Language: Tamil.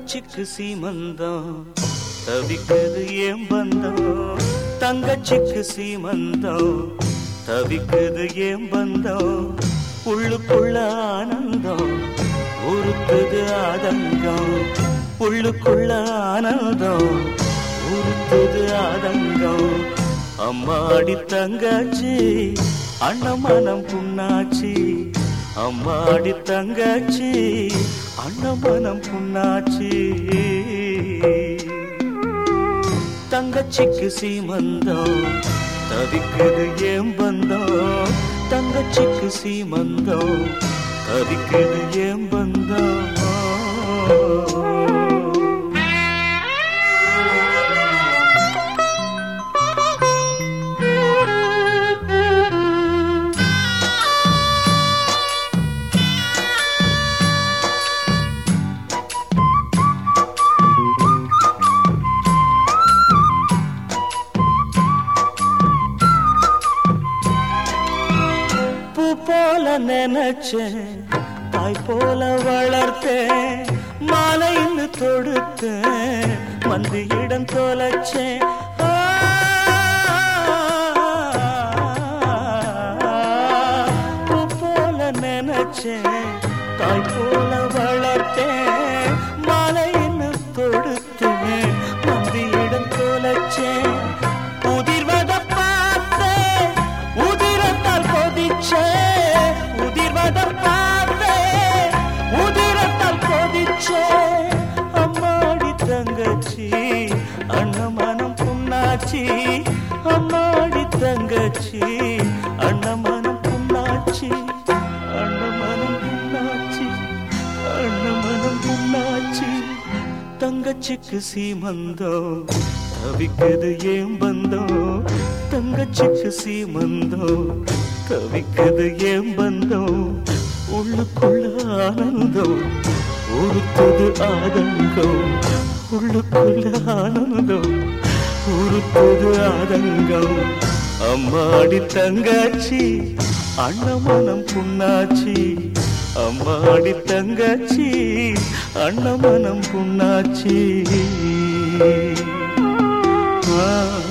தங்கச்சிக்கு சீமந்தம் தவிக்குது ஏன் பந்தம் தங்கச்சிக்கு சீமந்தம் தவிக்குது ஏன் பந்தம் உள்ளுக்குள்ள ஆனந்தம் உருத்துது ஆதங்கம் உள்ளுக்குள்ள ஆனந்தம் உருத்துது ஆதங்கம் அம்மாடி தங்கச்சி அண்ணமனம் புண்ணாச்சி அம்மாடி தங்கச்சி அண்ணமனம் புண்ணாச்சி தங்கச்சிக்கு சீமந்தம் தவிக்குது ஏன் பந்தம் தங்கச்சிக்கு சீமந்தம் தவிக்குது ஏன் பந்தம் பூ போல நினைச்சேன் தாய் போல வளர்த்தேன் மாலைன்னு தொடுத்தேன் மந்தியிடம் தொலைச்சேன் ஆ, பூ போல நினைச்சேன் தாய் போல வளர்த்தேன் மாலைன்னு தொடுத்தேன் மந்தியிடம் தொலைச்சேன் உதிர்வத பார்த்தேன் உதிரத்தால் கொதிச்சே உதிர்வத பார்த்தேன் உதிரத்தால் கொதிச்சே அம்மாடி தங்கச்சி அண்ணமனம் புண்ணாச்சி அம்மாடி தங்கச்சி அண்ணமனம் புண்ணாச்சி அண்ணமனம் புண்ணாச்சி அண்ணமனம் புண்ணாச்சி தங்கச்சிக்கு சீமந்தம் தவிக்குது ஏன் பந்தம் தங்கச்சிக்கு சீமந்தம் தவிக்குது ஏன் பந்தம் உள்ளுக்குள்ள ஆனந்தம் உருத்துது ஆதங்கம் உள்ளுக்குள்ள ஆனந்தம் உருத்துது ஆதங்கம் அம்மாடி தங்கச்சி அண்ணமனம் புண்ணாச்சி அம்மாடி தங்கச்சி அண்ணமனம் புண்ணாச்சி ஆ